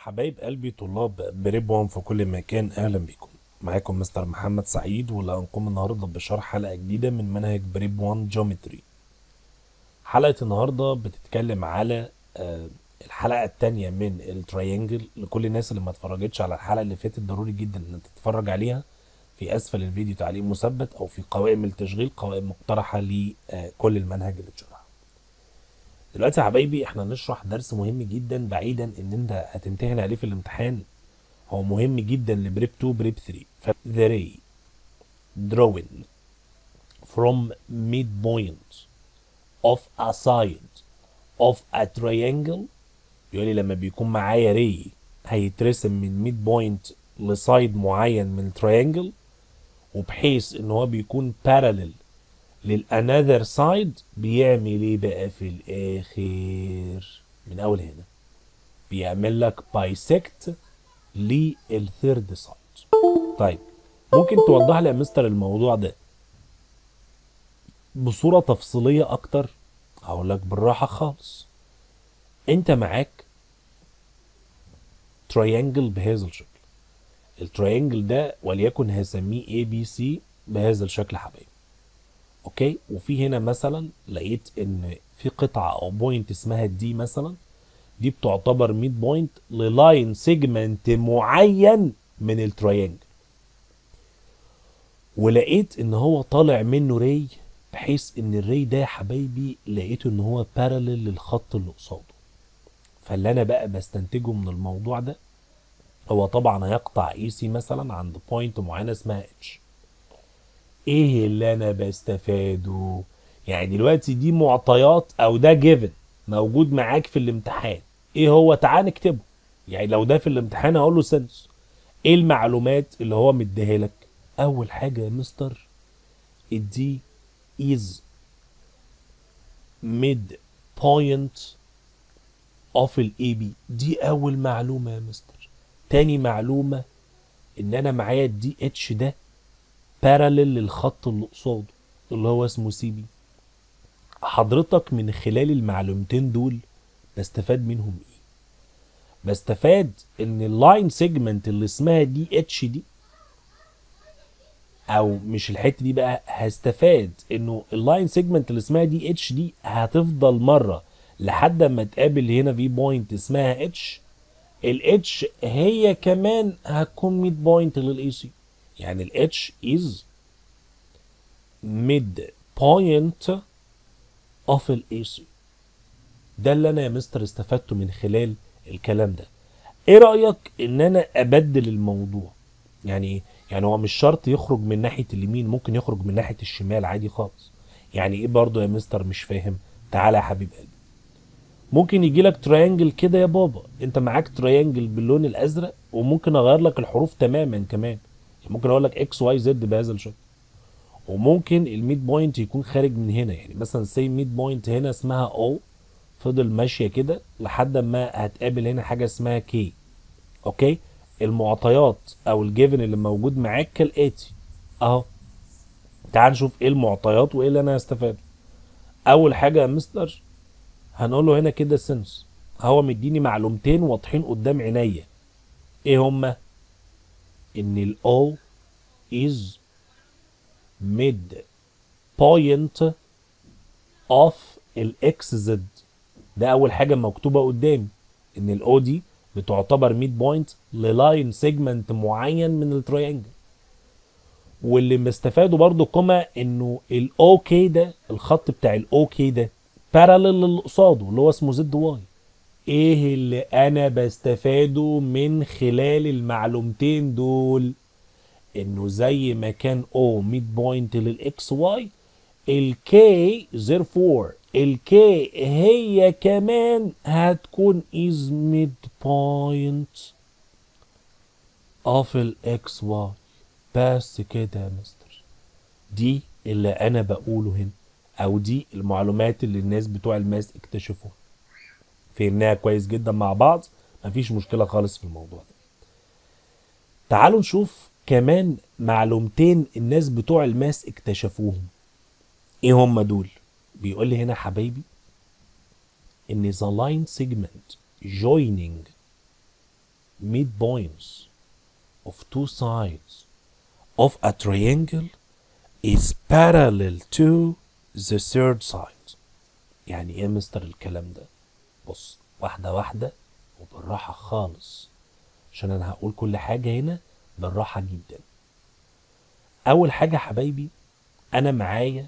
حبايب قلبي طلاب بريب وان في كل مكان اهلا بيكم معاكم مستر محمد سعيد واللي هنقوم النهارده بشرح حلقه جديده من منهج بريب وان جيومتري حلقه النهارده بتتكلم على آه، الحلقه الثانيه من التريانجل لكل الناس اللي ما اتفرجتش على الحلقه اللي فاتت ضروري جدا ان تتفرج عليها في اسفل الفيديو تعليق مثبت او في قوائم التشغيل قوائم مقترحه لكل المنهج اللي اتشرح دلوقتي يا حبايبي احنا هنشرح درس مهم جدا بعيدا ان انت هتمتحن عليه في الامتحان هو مهم جدا لبريب 2 بريب 3 ف the ray drawing from midpoint of a side of a triangle بيقول لي لما بيكون معايا ري هيترسم من ميد بوينت لسايد معين من التريانجل وبحيث ان هو بيكون parallel للانذر سايد بيعمل ايه بقى في الاخر من اول هنا بيعمل لك بايسكت للثيرد سايد طيب ممكن توضح لي يا مستر الموضوع ده بصورة تفصيلية اكتر هقول لك بالراحة خالص انت معاك تريانجل بهذا الشكل التريانجل ده وليكن هسميه اي بي سي بهذا الشكل يا حبايبي اوكي وفي هنا مثلا لقيت ان في قطعه او بوينت اسمها دي مثلا دي بتعتبر ميد بوينت للاين سيجمنت معين من التريانجل ولقيت ان هو طالع منه ري بحيث ان الري ده يا حبايبي لقيته ان هو بارالل للخط اللي قصاده فاللي انا بقى بستنتجه من الموضوع ده هو طبعا هيقطع اي سي مثلا عند بوينت معينه اسمها اتش ايه اللي انا بستفاده يعني دلوقتي دي معطيات او ده جيفن موجود معاك في الامتحان ايه هو تعال نكتبه يعني لو ده في الامتحان هقول له سنس ايه المعلومات اللي هو مديها لك اول حاجه يا مستر الدي is mid point of ال AB دي اول معلومه يا مستر تاني معلومه ان انا معايا الدي اتش ده بارالل للخط اللي قصاده اللي هو اسمه سي بي حضرتك من خلال المعلومتين دول بستفاد منهم ايه بستفاد ان اللاين سيجمنت اللي اسمها دي اتش دي او مش الحته دي بقى هستفاد انه اللاين سيجمنت اللي اسمها دي اتش دي هتفضل مره لحد ما تقابل هنا في بوينت اسمها اتش الاتش هي كمان هتكون ميد بوينت للاي سي يعني ال H is mid point of ال AC ده اللي انا يا مستر استفدته من خلال الكلام ده ايه رأيك ان انا ابدل الموضوع يعني ايه يعني هو مش شرط يخرج من ناحية اليمين ممكن يخرج من ناحية الشمال عادي خالص يعني ايه برضو يا مستر مش فاهم تعالى يا حبيب قلبي ممكن يجي لك تريانجل كده يا بابا انت معاك تريانجل باللون الازرق وممكن اغير لك الحروف تماما كمان ممكن اقول لك اكس واي زد بهذا الشكل وممكن الميد بوينت يكون خارج من هنا يعني مثلا سي ميد بوينت هنا اسمها او فضل ماشيه كده لحد ما هتقابل هنا حاجه اسمها كي اوكي المعطيات او الجيفن اللي موجود معاك كالاتي اهو تعال نشوف ايه المعطيات وايه اللي انا هستفاده اول حاجه يا مستر هنقول له هنا كده سنس هو مديني معلومتين واضحين قدام عينيا ايه هما ان ال O is mid point of ال XZ ده أول حاجة مكتوبة قدامي إن ال O دي بتعتبر ميد بوينت للاين سيجمنت معين من التريانجل واللي مستفاده برضو كما انه ال OK ده الخط بتاع ال OK ده بارالل للي قصاده اللي هو اسمه زد واي ايه اللي انا بستفاده من خلال المعلومتين دول انه زي ما كان او ميد بوينت للاكس واي الكي therefore الكي هي كمان هتكون is mid point of الاكس واي بس كده يا مستر دي اللي انا بقوله هنا او دي المعلومات اللي الناس بتوع الماس اكتشفوها فهمناها كويس جدا مع بعض مفيش مشكلة خالص في الموضوع ده تعالوا نشوف كمان معلومتين الناس بتوع الماس اكتشفوهم ايه هم دول بيقول لي هنا حبايبي ان the line segment joining midpoints of two sides of a triangle is parallel to the third side يعني ايه يا مستر الكلام ده بص واحدة واحدة وبالراحة خالص عشان انا هقول كل حاجة هنا بالراحة جدا اول حاجة يا حبايبي انا معايا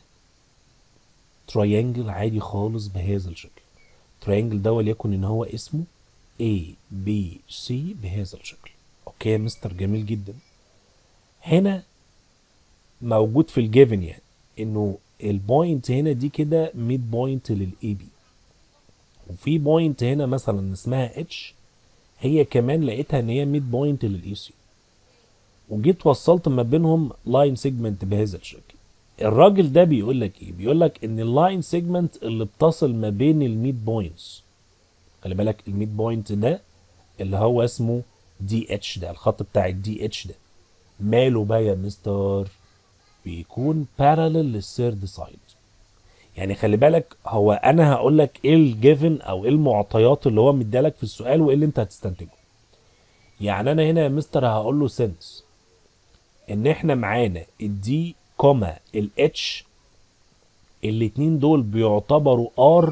تريانجل عادي خالص بهذا الشكل تريانجل ده وليكن ان هو اسمه A B C بهذا الشكل اوكي يا مستر جميل جدا هنا موجود في الجيفن يعني انه البوينت هنا دي كده ميد بوينت للاي بي وفي بوينت هنا مثلا اسمها اتش هي كمان لقيتها ان هي ميد بوينت للاي سي وجيت وصلت ما بينهم لاين سيجمنت بهذا الشكل الراجل ده بيقول لك ايه بيقول لك ان اللاين سيجمنت اللي بتصل ما بين الميد بوينتس خلي بالك الميد بوينت ده اللي هو اسمه دي اتش ده الخط بتاع الدي اتش ده ماله بقى يا مستر بيكون بارالل للثيرد سايد يعني خلي بالك هو انا هقول لك ايه الجيفن او ايه المعطيات اللي هو مديلك في السؤال وايه اللي انت هتستنتجه يعني انا هنا يا مستر هقول له سنس ان احنا معانا الدي كوما الاتش الاتنين دول بيعتبروا ار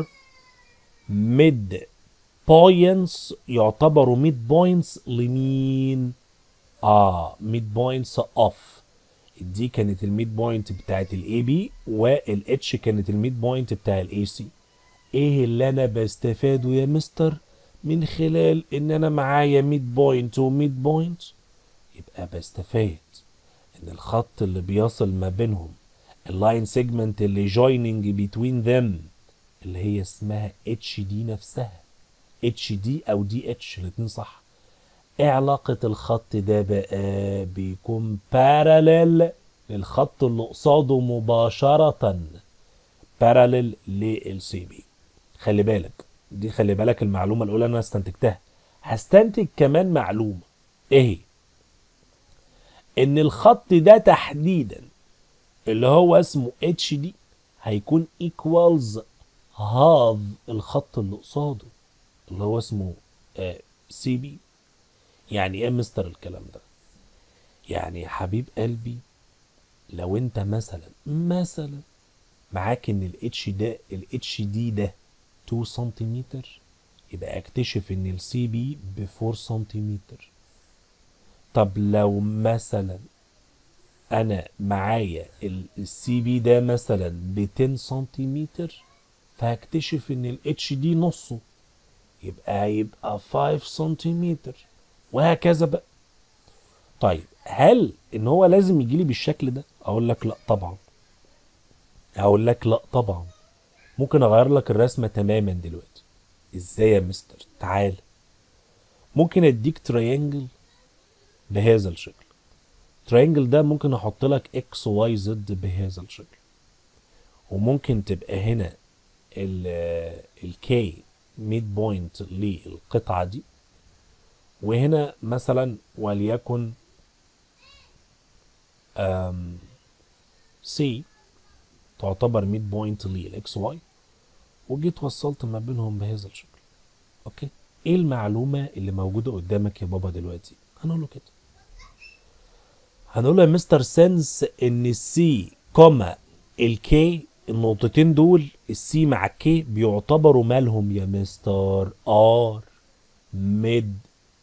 ميد بوينتس يعتبروا ميد بوينتس لمين اه ميد بوينتس اوف دي كانت الميد بوينت بتاعت الاي بي والاتش كانت الميد بوينت بتاع الاي سي ايه اللي انا بستفاده يا مستر من خلال ان انا معايا ميد بوينت وميد بوينت يبقى بستفاد ان الخط اللي بيصل ما بينهم اللاين سيجمنت اللي جويننج بين ذم اللي هي اسمها اتش دي نفسها اتش دي او دي اتش الاتنين صح ايه علاقة الخط ده بقى بيكون باراليل للخط اللي قصاده مباشرة باراليل للسي بي خلي بالك دي خلي بالك المعلومة الأولى أنا استنتجتها هستنتج كمان معلومة إيه هي؟ إن الخط ده تحديدا اللي هو اسمه اتش دي هيكون ايكوالز هاف الخط اللي قصاده اللي هو اسمه سي بي يعني ايه مستر الكلام ده يعني يا حبيب قلبي لو انت مثلا مثلا معاك ان الاتش ده الاتش دي ده 2 سنتيمتر يبقى اكتشف ان السي بي ب 4 سنتيمتر طب لو مثلا انا معايا السي بي ده مثلا ب 10 سنتيمتر فهكتشف ان الاتش دي نصه يبقى هيبقى 5 سنتيمتر وهكذا بقى طيب هل ان هو لازم يجي لي بالشكل ده اقول لك لا طبعا اقول لك لا طبعا ممكن اغير لك الرسمه تماما دلوقتي ازاي يا مستر تعال ممكن اديك تريانجل بهذا الشكل تريانجل ده ممكن احط لك اكس واي زد بهذا الشكل وممكن تبقى هنا الكي ميد بوينت للقطعه دي وهنا مثلا وليكن سي تعتبر ميد بوينت للاكس واي وجيت وصلت ما بينهم بهذا الشكل اوكي ايه المعلومه اللي موجوده قدامك يا بابا دلوقتي هنقول له كده هنقول له يا مستر سنس ان السي كوما الكي النقطتين دول السي مع الكي بيعتبروا مالهم يا مستر ار ميد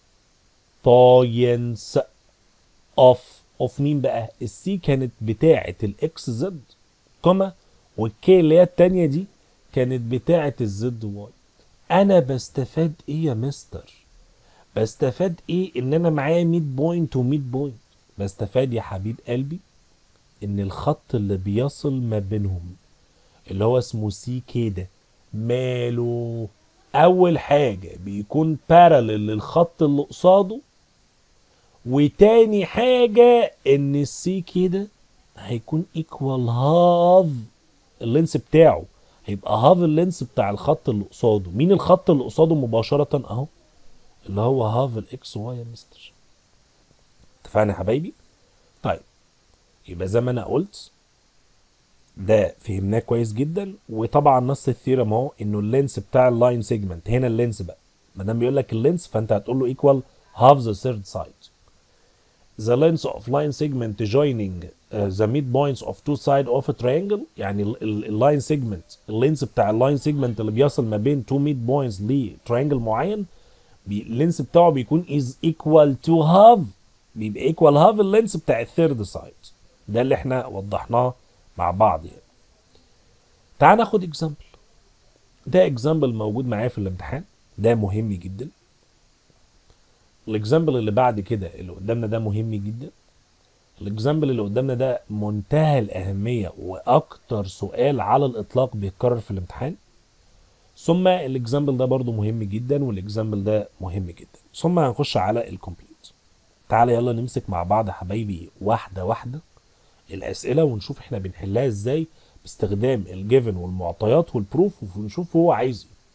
بوينتس اوف اوف مين بقى السي كانت بتاعه الاكس زد كوما والكي اللي هي التانية دي كانت بتاعه الزد واي انا بستفاد ايه يا مستر بستفاد ايه ان انا معايا 100 بوينت و100 بوينت بستفاد يا حبيب قلبي ان الخط اللي بيصل ما بينهم اللي هو اسمه سي كده ماله اول حاجه بيكون بارالل للخط اللي قصاده وتاني حاجه ان السي كده هيكون ايكوال هاف اللينس بتاعه هيبقى هاف اللينس بتاع الخط اللي قصاده مين الخط اللي قصاده مباشره اهو اللي هو هاف الاكس واي يا مستر اتفقنا يا حبايبي طيب يبقى زي ما انا قلت ده فهمناه كويس جدا وطبعا نص الثيرم اهو انه اللينس بتاع اللاين سيجمنت هنا اللينس بقى ما دام بيقول لك اللينس فانت هتقول له ايكوال half the third side the length of line segment joining uh, the midpoints of two sides of a triangle يعني اللاين سيجمنت اللينس بتاع اللاين سيجمنت اللي بيصل ما بين two midpoints لتريانجل معين اللينس بتاعه بيكون is equal to half بيبقى equal half اللينس بتاع الثيرد سايد ده اللي احنا وضحناه مع بعض يعني تعال ناخد اكزامبل ده اكزامبل موجود معايا في الامتحان ده مهم جدا الاكزامبل اللي بعد كده اللي قدامنا ده مهم جدا الاكزامبل اللي قدامنا ده منتهى الاهميه واكتر سؤال على الاطلاق بيتكرر في الامتحان ثم الاكزامبل ده برضو مهم جدا والاكزامبل ده مهم جدا ثم هنخش على الكومبليت تعالى يلا نمسك مع بعض يا حبايبي واحده واحده الاسئله ونشوف احنا بنحلها ازاي باستخدام الجيفن والمعطيات والبروف ونشوف هو عايز ايه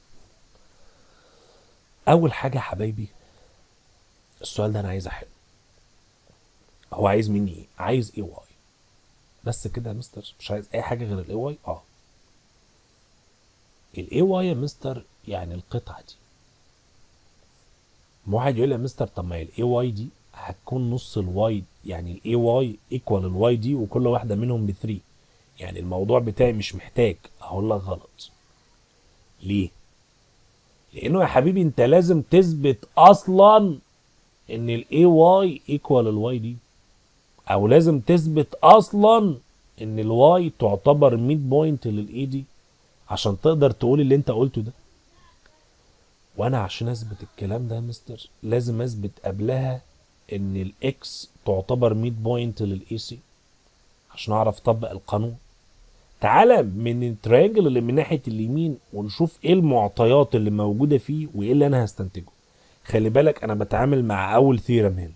اول حاجه يا حبايبي السؤال ده انا عايز احله هو عايز مني ايه عايز اي واي بس كده يا مستر مش عايز اي حاجه غير الاي واي اه الاي واي يا مستر يعني القطعه دي واحد يقول لي يا مستر طب ما الاي واي دي هتكون نص الواي يعني الاي واي ايكوال الواي دي وكل واحده منهم ب 3 يعني الموضوع بتاعي مش محتاج اقول لك غلط ليه لانه يا حبيبي انت لازم تثبت اصلا ان الاي واي ايكوال الواي دي او لازم تثبت اصلا ان الواي تعتبر ميد بوينت للاي دي عشان تقدر تقول اللي انت قلته ده وانا عشان اثبت الكلام ده يا مستر لازم اثبت قبلها ان الاكس تعتبر ميد بوينت للاي سي عشان اعرف اطبق القانون تعالى من التريانجل اللي من ناحيه اليمين ونشوف ايه المعطيات اللي موجوده فيه وايه اللي انا هستنتجه خلي بالك انا بتعامل مع اول ثيرم هنا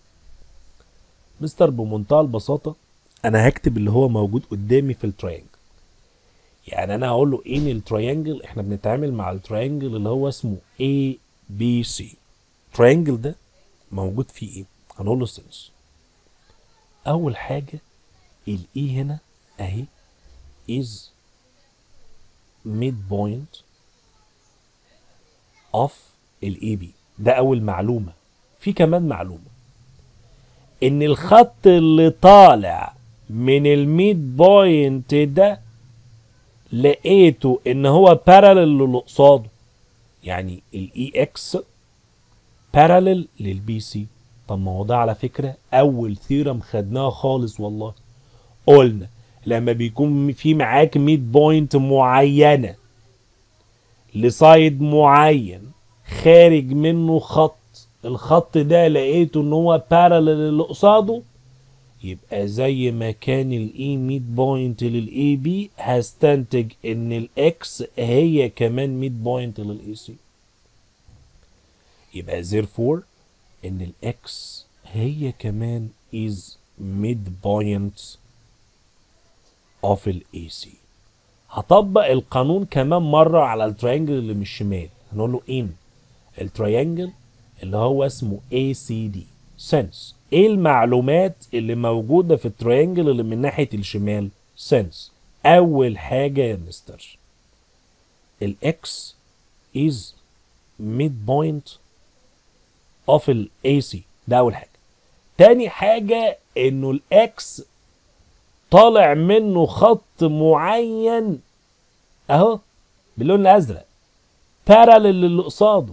مستر بمنتهى البساطه انا هكتب اللي هو موجود قدامي في التريانجل يعني انا هقول له ايه التريانجل احنا بنتعامل مع التريانجل اللي هو اسمه A B C التريانجل ده موجود فيه ايه هنقول له سنس اول حاجه الاي هنا اهي is midpoint of الاي بي ده اول معلومه في كمان معلومه ان الخط اللي طالع من الميد بوينت ده لقيته ان هو بارالل للي قصاده يعني الاي اكس بارالل للبي سي طب ما هو ده على فكره اول ثيرم خدناها خالص والله قلنا لما بيكون في معاك ميد بوينت معينه لسايد معين خارج منه خط الخط ده لقيته ان هو بارالل اللي قصاده يبقى زي ما كان الاي ميد بوينت للاي بي هستنتج ان الاكس هي كمان ميد بوينت للاي سي يبقى therefore ان الاكس هي كمان is midpoint of الاي سي هطبق القانون كمان مرة على التريانجل اللي من الشمال هنقول له in التريانجل اللي هو اسمه ACD sense ايه المعلومات اللي موجودة في التريانجل اللي من ناحية الشمال sense اول حاجة يا مستر الاكس is midpoint of ال AC ده اول حاجة تاني حاجة انه الاكس طالع منه خط معين اهو باللون الازرق بارالل للي قصاده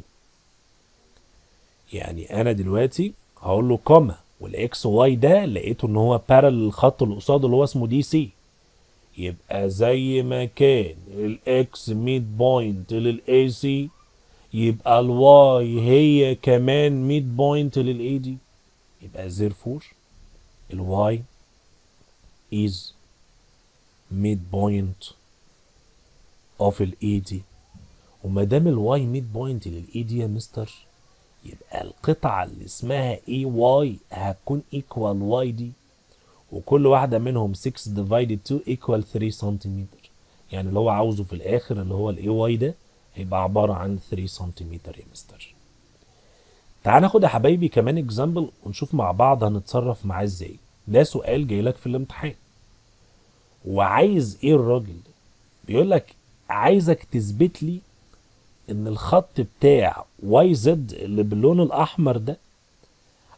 يعني انا دلوقتي هقول له كوما والاكس واي ده لقيته ان هو بارالل للخط اللي قصاده اللي هو اسمه دي سي يبقى زي ما كان الاكس ميد بوينت للاي سي يبقى الواي هي كمان ميد بوينت للاي دي يبقى therefore الواي is midpoint of الاي دي وما دام الواي ميد بوينت للاي دي يا مستر يبقى القطعة اللي اسمها اي واي هتكون ايكوال واي دي وكل واحدة منهم 6 divided 2 equal 3 سنتيمتر يعني اللي هو عاوزه في الاخر اللي هو الاي واي ده هيبقى عبارة عن 3 سنتيمتر يا مستر تعال ناخد يا حبايبي كمان اكزامبل ونشوف مع بعض هنتصرف معاه ازاي ده سؤال جاي لك في الامتحان وعايز ايه الراجل ده بيقول لك عايزك تثبت لي ان الخط بتاع واي زد اللي باللون الاحمر ده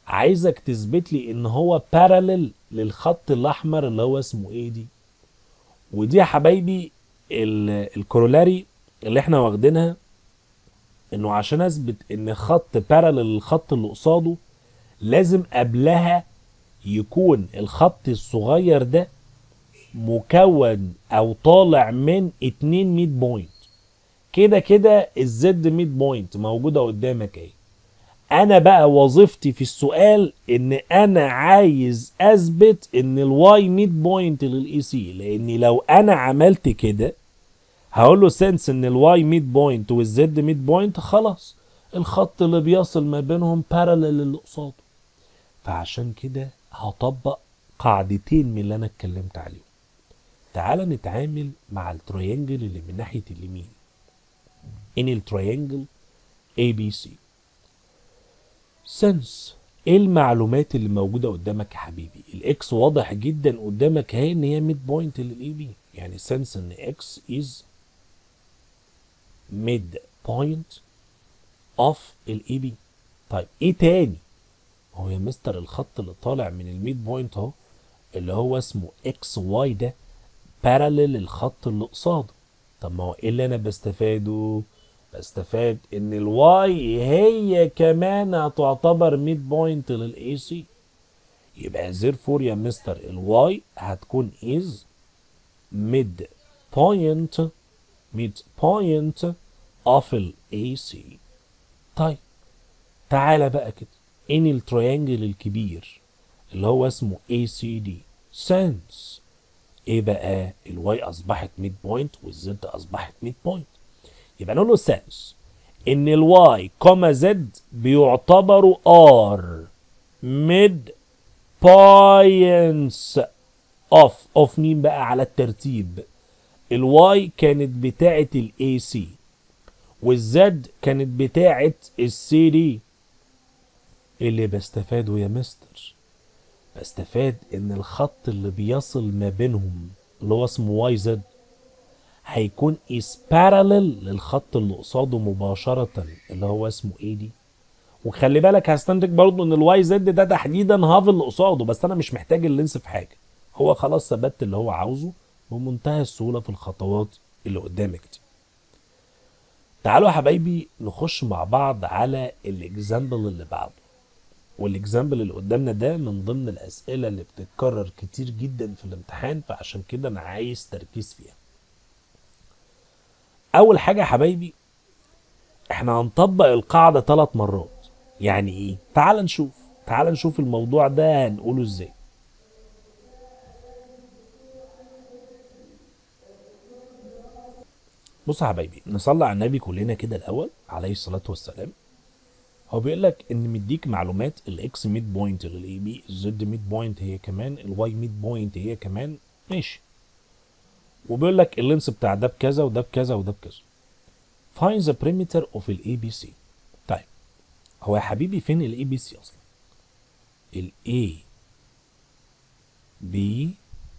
عايزك تثبت لي ان هو بارالل للخط الاحمر اللي هو اسمه ايه دي ودي يا حبايبي ال- الكورولاري اللي احنا واخدينها انه عشان اثبت ان خط بارالل للخط اللي قصاده لازم قبلها يكون الخط الصغير ده مكون او طالع من اتنين ميد بوينت كده كده الزد ميد بوينت موجوده قدامك اهي انا بقى وظيفتي في السؤال ان انا عايز اثبت ان الواي ميد بوينت للاي سي لان لو انا عملت كده هقول له سنس ان الواي ميد بوينت والزد ميد بوينت خلاص الخط اللي بيصل ما بينهم بارالل اللي قصاده فعشان كده هطبق قاعدتين من اللي انا اتكلمت عليهم تعال نتعامل مع التريانجل اللي من ناحية اليمين ان التريانجل ABC سنس ايه المعلومات اللي موجودة قدامك يا حبيبي الاكس واضح جدا قدامك اهي ان هي ميد بوينت للاي بي يعني سنس ان اكس از ميد بوينت اوف الاي بي طيب ايه تاني هو يا مستر الخط اللي طالع من الميد بوينت اهو اللي هو اسمه اكس واي ده بارالل الخط اللي قصاده طب ما هو ايه اللي انا بستفاده بستفاد ان الواي هي كمان هتعتبر ميد بوينت للاي سي يبقى زيرفور يا مستر الواي هتكون از ميد بوينت ميد بوينت اوف الاي سي طيب تعالى بقى كده ان التريانجل الكبير اللي هو اسمه اي سي دي سنس ايه بقى الواي اصبحت ميد بوينت والزد اصبحت ميد بوينت يبقى نقول له سنس ان الواي كوما زد بيعتبروا ار ميد بوينتس اوف اوف مين بقى على الترتيب الواي كانت بتاعه الاي سي والزد كانت بتاعه السي دي اللي بستفاده يا مستر بستفاد ان الخط اللي بيصل ما بينهم اللي هو اسمه واي زد هيكون is parallel للخط اللي قصاده مباشرة اللي هو اسمه ايه دي وخلي بالك هستنتج برضه ان الواي زد ده تحديدا هاف اللي قصاده بس انا مش محتاج اللينس في حاجة هو خلاص ثبت اللي هو عاوزه بمنتهى السهولة في الخطوات اللي قدامك دي تعالوا يا حبايبي نخش مع بعض على الاكزامبل اللي بعده والاكزامبل اللي قدامنا ده من ضمن الاسئله اللي بتتكرر كتير جدا في الامتحان فعشان كده انا عايز تركيز فيها اول حاجه يا حبايبي احنا هنطبق القاعده ثلاث مرات يعني ايه تعال نشوف تعال نشوف الموضوع ده هنقوله ازاي بص يا حبايبي نصلي على النبي كلنا كده الاول عليه الصلاه والسلام هو بيقول لك ان مديك معلومات الاكس ميد بوينت للاي بي الزد ميد بوينت هي كمان الواي ميد بوينت هي كمان ماشي وبيقول لك اللينس بتاع ده بكذا وده بكذا وده بكذا find the perimeter of الاي بي سي طيب هو يا حبيبي فين الاي بي سي اصلا الاي بي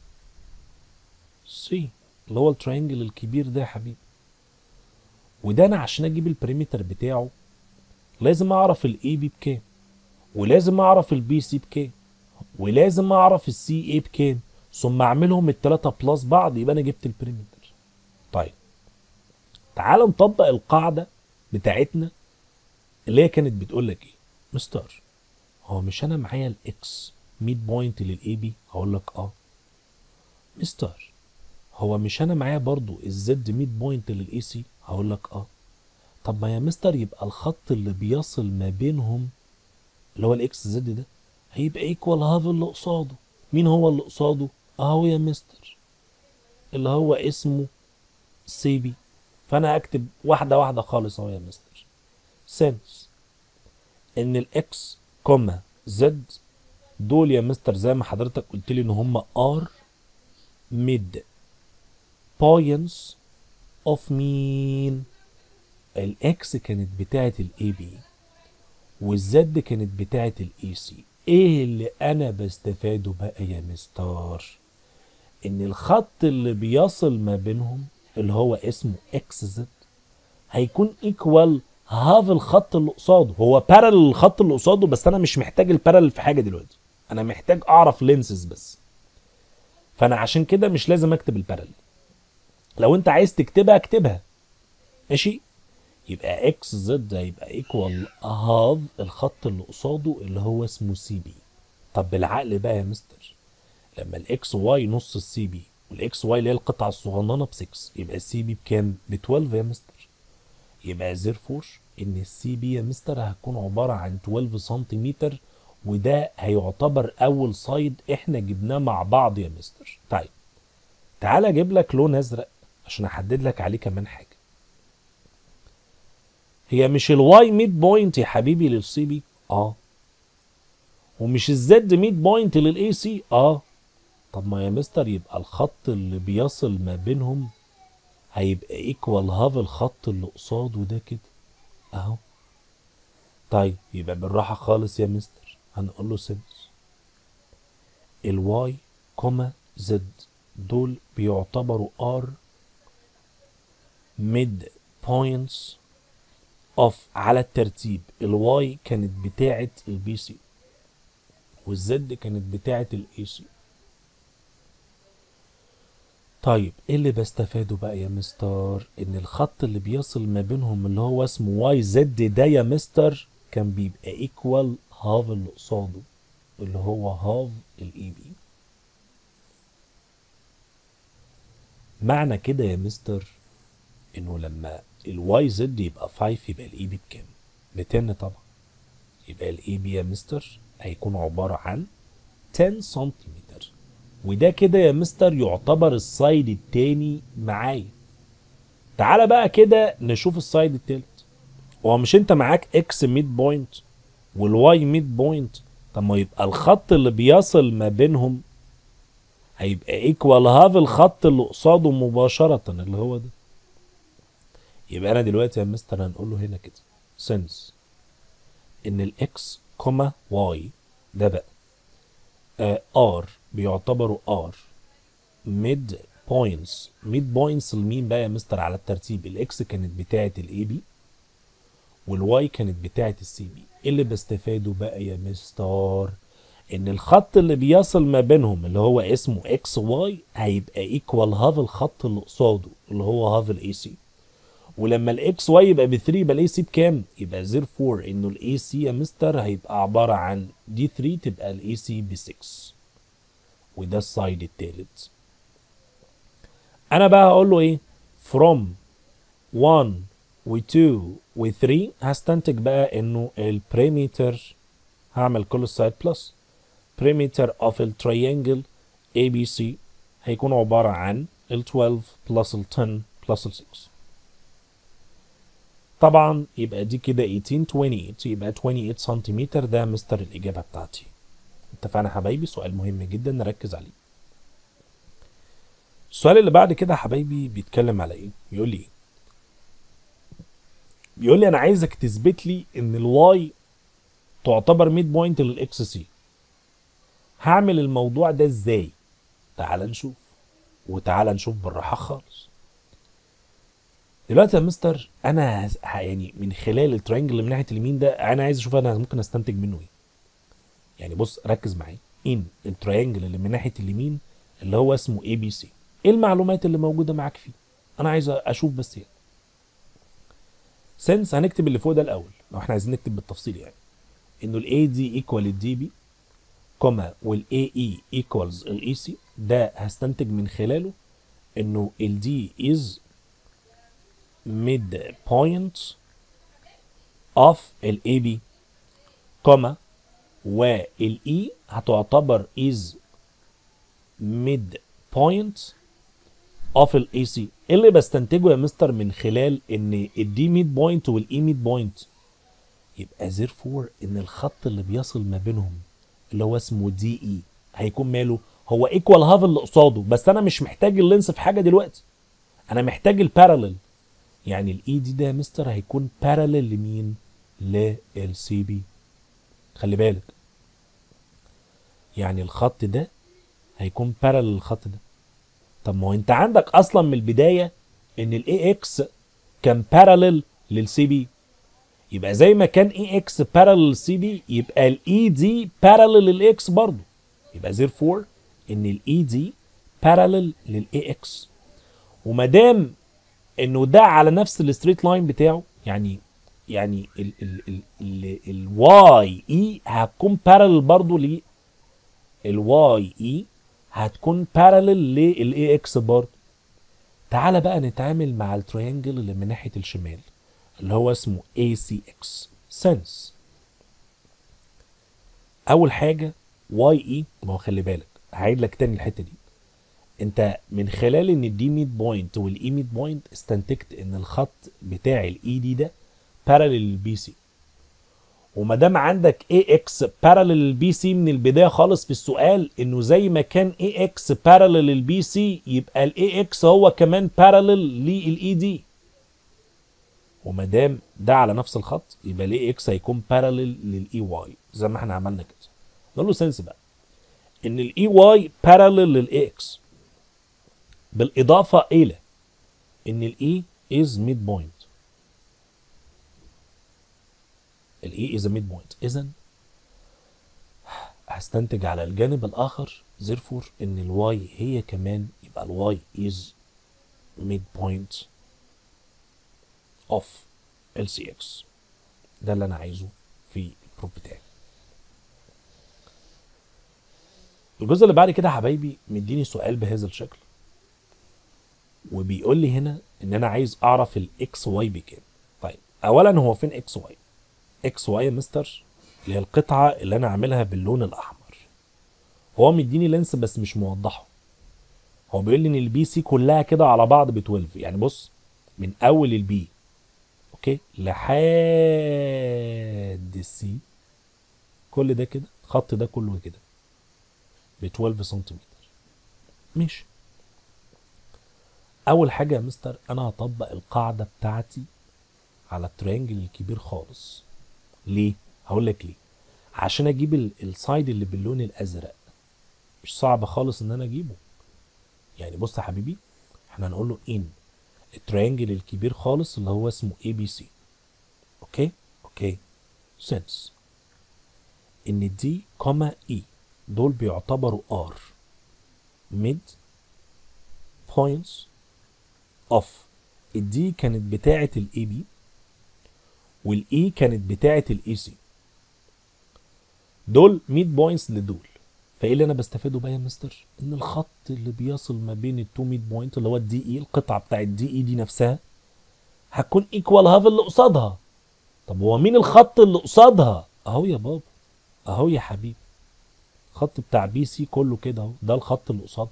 سي اللي هو الترينجل الكبير ده يا حبيبي وده انا عشان اجيب البريمتر بتاعه لازم اعرف الاي بي بكام ولازم اعرف البي سي بكام ولازم اعرف السي اي بكام ثم اعملهم التلاتة بلس بعض يبقى انا جبت البريمتر طيب تعال نطبق القاعدة بتاعتنا اللي هي كانت بتقول لك ايه مستر هو مش انا معايا الاكس ميد بوينت للاي بي هقول لك اه مستر هو مش انا معايا برضو الزد ميد بوينت للاي سي هقول لك اه طب ما يا مستر يبقى الخط اللي بيصل ما بينهم اللي هو الاكس زد ده هيبقى ايكوال هاف اللي قصاده مين هو اللي قصاده اهو يا مستر اللي هو اسمه سي بي فانا هكتب واحده واحده خالص اهو يا مستر سنس ان الاكس كوما زد دول يا مستر زي ما حضرتك قلت لي ان هم ار ميد بوينتس اوف مين الاكس كانت بتاعه الاي بي والزد كانت بتاعه الاي سي ايه اللي انا بستفاده بقى يا مستر ان الخط اللي بيصل ما بينهم اللي هو اسمه اكس زد هيكون ايكوال هاف الخط اللي قصاده هو بارل الخط اللي قصاده بس انا مش محتاج البارل في حاجه دلوقتي انا محتاج اعرف لينسز بس فانا عشان كده مش لازم اكتب البارل لو انت عايز تكتبها اكتبها ماشي يبقى اكس زد هيبقى ايكوال هاف الخط اللي قصاده اللي هو اسمه سي بي طب بالعقل بقى يا مستر لما الاكس واي نص السي بي والاكس واي اللي هي القطعه الصغننه ب 6 يبقى السي بي بكام؟ ب 12 يا مستر يبقى زيرفور ان السي بي يا مستر هتكون عباره عن 12 سنتيمتر وده هيعتبر اول سايد احنا جبناه مع بعض يا مستر طيب تعال اجيب لك لون ازرق عشان احدد لك عليه كمان حاجه هي مش الواي ميد بوينت يا حبيبي للسي بي اه ومش الزد ميد بوينت للاي سي اه طب ما يا مستر يبقى الخط اللي بيصل ما بينهم هيبقى ايكوال هاف الخط اللي قصاده ده كده اهو طيب يبقى بالراحة خالص يا مستر هنقول له سنس الواي كوما زد دول بيعتبروا ار ميد بوينتس اوف على الترتيب الواي كانت بتاعة البي سي والزد كانت بتاعة الاي سي طيب ايه اللي بستفاده بقى يا مستر ان الخط اللي بيصل ما بينهم اللي هو اسمه واي زد ده يا مستر كان بيبقى ايكوال هاف اللي قصاده اللي هو هاف الاي بي معنى كده يا مستر انه لما الواي زد يبقى 5 يبقى الاي بي بكام؟ ب 10 طبعا يبقى الاي بي يا مستر هيكون عبارة عن 10 سنتيمتر وده كده يا مستر يعتبر السايد التاني معايا تعالى بقى كده نشوف السايد التالت هو مش انت معاك اكس ميد بوينت والواي ميد بوينت طب ما يبقى الخط اللي بيصل ما بينهم هيبقى ايكوال هاف الخط اللي قصاده مباشرة اللي هو ده يبقى انا دلوقتي يا مستر هنقول له هنا كده سنس ان الاكس كوما واي ده بقى ار بيعتبروا ار ميد بوينتس ميد بوينتس لمين بقى يا مستر على الترتيب الاكس كانت بتاعه الاي بي والواي كانت بتاعه السي بي ايه اللي بستفاده بقى يا مستر ان الخط اللي بيصل ما بينهم اللي هو اسمه اكس واي هيبقى ايكوال هاف الخط اللي قصاده اللي هو هاف الاي سي ولما الاكس واي يبقى ب 3 يبقى الاي سي بكام؟ يبقى زير 4 انه الاي سي يا مستر هيبقى عباره عن دي 3 تبقى الاي سي ب 6 وده السايد التالت انا بقى هقول له ايه؟ from 1 و 2 و 3 هستنتج بقى انه البريمتر هعمل كل السايد بلس بريمتر اوف التريانجل اي بي سي هيكون عباره عن ال 12 بلس ال 10 بلس ال 6 طبعا يبقى دي كده 18 28 يبقى 28 سنتيمتر ده مستر الإجابة بتاعتي اتفقنا يا حبايبي سؤال مهم جدا نركز عليه السؤال اللي بعد كده يا حبايبي بيتكلم على ايه بيقول لي ايه بيقول لي انا عايزك تثبت لي ان الواي تعتبر ميد بوينت للاكس سي هعمل الموضوع ده ازاي تعال نشوف وتعال نشوف بالراحه خالص دلوقتي يا مستر انا هز- ه- يعني من خلال الترينجل اللي من ناحيه اليمين ده انا عايز اشوف انا ممكن استنتج منه ايه يعني بص ركز معايا ان الترينجل اللي من ناحيه اليمين اللي هو اسمه اي بي سي ايه المعلومات اللي موجوده معاك فيه انا عايز اشوف بس يعني سنس هنكتب اللي فوق ده الاول لو احنا عايزين نكتب بالتفصيل يعني انه الاي دي ايكوال الدي بي كوما والاي اي ايكوالز الاي سي ده هستنتج من خلاله انه الدي از mid point of ال AB كوما وال E هتعتبر is mid point of ال AC ايه اللي بستنتجه يا مستر من خلال ان ال D mid point وال E mid point يبقى therefore ان الخط اللي بيصل ما بينهم اللي هو اسمه دي اي هيكون ماله هو ايكوال هاف اللي قصاده بس انا مش محتاج اللينس في حاجه دلوقتي انا محتاج البارالل يعني الاي دي ده يا مستر هيكون بارالل لمين للسي بي خلي بالك يعني الخط ده هيكون بارالل للخط ده طب ما هو انت عندك اصلا من البدايه ان الاي اكس كان بارالل للسي بي يبقى زي ما كان اي اكس بارالل سي دي يبقى الاي دي بارالل للاكس برضه يبقى therefore ان الاي دي بارالل للاي اكس وما دام انه ده على نفس الستريت لاين بتاعه يعني يعني ال ال ال ال الواي اي هتكون بارالل برضه ل الواي اي هتكون بارالل للاي اكس برضه تعالى بقى نتعامل مع التريانجل اللي من ناحيه الشمال اللي هو اسمه ACX sense اول حاجه واي اي ما هو خلي بالك هعيد لك تاني الحته دي انت من خلال ان الدي ميد بوينت والاي ميد بوينت استنتجت ان الخط بتاع الاي دي ده بارالل للبي سي وما دام عندك اي اكس بارالل للبي سي من البدايه خالص في السؤال انه زي ما كان اي اكس بارالل للبي سي يبقى الاي اكس هو كمان بارالل للاي دي وما دام ده على نفس الخط يبقى الاي اكس هيكون بارالل للاي واي زي ما احنا عملنا كده نقول له سنس بقى ان الاي واي بارالل للاي اكس بالاضافه الى ان الاي از ميد بوينت الاي از ميد بوينت اذا هستنتج على الجانب الاخر زيرفور ان الواي هي كمان يبقى الواي از ميد بوينت اوف ال سي اكس ده اللي انا عايزه في البروف بتاعي الجزء اللي بعد كده يا حبايبي مديني سؤال بهذا الشكل وبيقول لي هنا ان انا عايز اعرف الاكس واي بكام طيب اولا هو فين اكس واي اكس واي يا مستر اللي هي القطعه اللي انا عاملها باللون الاحمر هو مديني لينس بس مش موضحه هو بيقول لي ان البي سي كلها كده على بعض ب 12 يعني بص من اول البي اوكي لحد السي كل ده كده الخط ده كله كده ب 12 سنتيمتر ماشي اول حاجه يا مستر انا هطبق القاعده بتاعتي على التريانجل الكبير خالص ليه هقول لك ليه عشان اجيب ال- السايد اللي باللون الازرق مش صعب خالص ان انا اجيبه يعني بص يا حبيبي احنا هنقول له ان التريانجل الكبير خالص اللي هو اسمه اي بي سي اوكي اوكي سنس ان دي كوما اي دول بيعتبروا ار ميد بوينتس اوف الدي كانت بتاعه الاي بي والاي كانت بتاعه الاي سي دول ميد بوينتس لدول فايه اللي انا بستفاده بقى يا مستر ان الخط اللي بيصل ما بين التو ميد بوينت اللي هو الدي اي القطعه بتاعه الدي اي دي نفسها هتكون ايكوال هاف اللي قصادها طب هو مين الخط اللي قصادها اهو يا بابا اهو يا حبيبي الخط بتاع بي سي كله كده اهو ده الخط اللي قصادها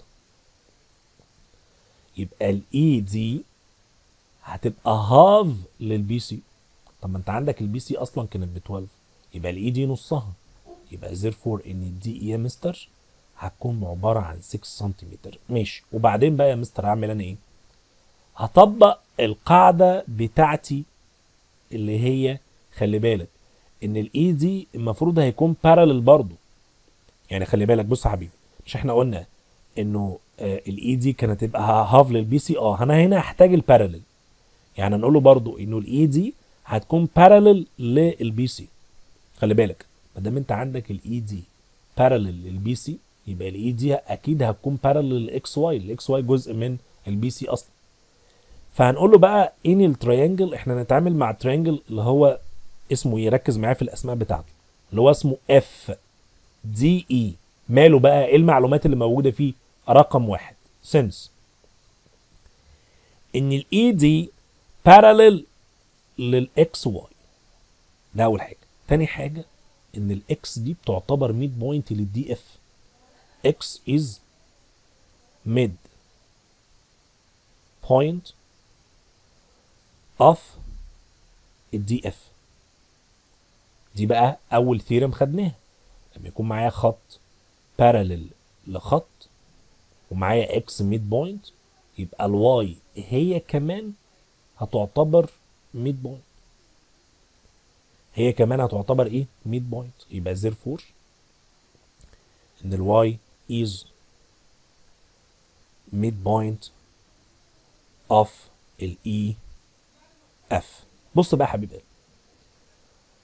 يبقى الاي دي هتبقى هاف للبي سي طب ما انت عندك البي سي اصلا كانت ب 12 يبقى الاي دي نصها يبقى زيرفور ان الدي اي يا مستر هتكون عباره عن 6 سنتيمتر ماشي وبعدين بقى يا مستر هعمل انا ايه هطبق القاعده بتاعتي اللي هي خلي بالك ان الاي دي المفروض هيكون بارالل برضه يعني خلي بالك بص يا حبيبي مش احنا قلنا انه الاي دي كانت تبقى هاف للبي سي اه انا هنا هحتاج البارالل يعني نقول له برضه انه الاي دي هتكون بارالل للبي سي خلي بالك ما دام انت عندك الاي دي بارالل للبي سي يبقى الاي دي اكيد هتكون بارالل للاكس واي الاكس واي جزء من البي سي اصلا فهنقول له بقى ان التريانجل احنا نتعامل مع التريانجل اللي هو اسمه يركز معايا في الاسماء بتاعته اللي هو اسمه اف دي اي ماله بقى ايه المعلومات اللي موجوده فيه رقم واحد سنس ان الاي دي بارالل للاكس واي ده اول حاجه تاني حاجه ان الاكس دي بتعتبر ميد بوينت للدي اف اكس از ميد بوينت اوف الدي اف دي بقى اول ثيرم خدناها لما يكون معايا خط بارالل لخط ومعايا اكس ميد بوينت يبقى الواي هي كمان هتعتبر ميد بوينت هي كمان هتعتبر ايه ميد بوينت يبقى زيرفور ان الواي از ميد بوينت اوف الاي اف بص بقى يا حبيب قلبي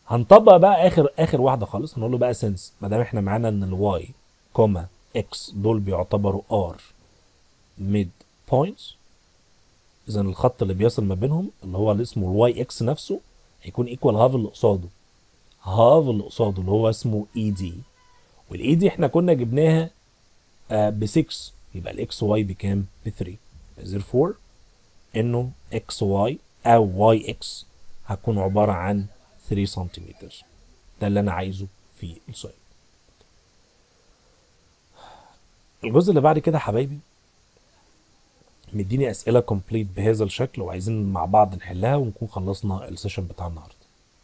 هنطبق بقى اخر اخر واحده خالص هنقول له بقى سنس ما دام احنا معانا ان الواي كوما اكس دول بيعتبروا ار ميد بوينتس اذا الخط اللي بيصل ما بينهم اللي هو اللي اسمه الواي اكس نفسه هيكون ايكوال هاف اللي قصاده هاف اللي قصاده اللي هو اسمه اي دي والاي دي احنا كنا جبناها ب 6 يبقى الاكس واي بكام؟ ب 3 therefore انه اكس واي او واي اكس هتكون عباره عن 3 سنتيمتر ده اللي انا عايزه في السؤال الجزء اللي بعد كده حبايبي مديني اسئله كومبليت بهذا الشكل وعايزين مع بعض نحلها ونكون خلصنا السيشن بتاع النهارده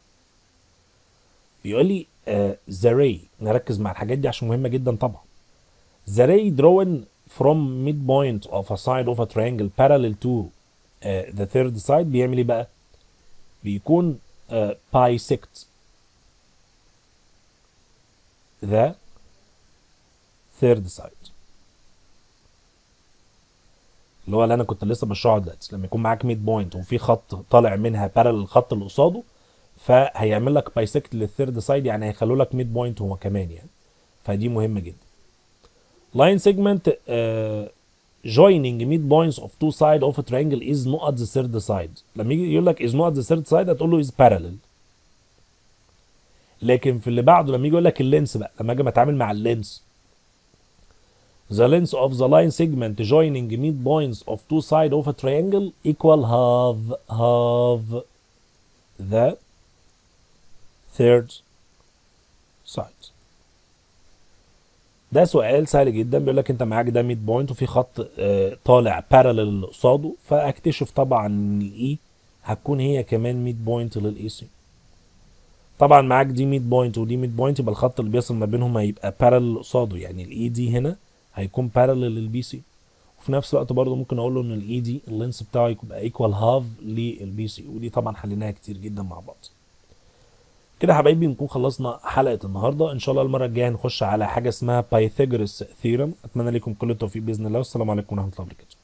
بيقول لي ذا راي نركز مع الحاجات دي عشان مهمه جدا طبعا The ray drawn from midpoint of a side of a triangle parallel to uh, the third side بيعمل ايه بقى؟ بيكون uh, bisect the third side اللي هو اللي انا كنت لسه بشرحه دلوقتي لما يكون معاك ميد بوينت وفي خط طالع منها بارل الخط اللي قصاده فهيعمل لك بايسكت للثيرد سايد يعني هيخلوا لك ميد بوينت هو كمان يعني فدي مهمه جدا line segment uh, joining midpoints of two sides of a triangle is not at the third side لما يجي يقول لك is not at the third side هتقول له is parallel لكن في اللي بعده لما يجي يقول لك اللينس بقى لما اجي اتعامل مع اللينس the length of the line segment joining midpoints of two sides of a triangle equal half half the third side ده سؤال سهل جدا بيقول لك انت معاك ده ميد بوينت وفي خط اه طالع بارلل قصاده فاكتشف طبعا ان الاي هتكون هي كمان ميد بوينت للاي سي طبعا معاك دي ميد بوينت ودي ميد بوينت يبقى الخط اللي بيصل ما بينهم هيبقى بارلل قصاده يعني الاي دي هنا هيكون بارلل للبي سي وفي نفس الوقت برضه ممكن اقول له ان الاي دي اللينس بتاعه يبقى ايكوال هاف للبي سي ودي طبعا حليناها كتير جدا مع بعض كده حبايبي نكون خلصنا حلقه النهارده ان شاء الله المره الجايه هنخش على حاجه اسمها بايثاغورس ثيرم اتمنى لكم كل التوفيق باذن الله والسلام عليكم ورحمه الله وبركاته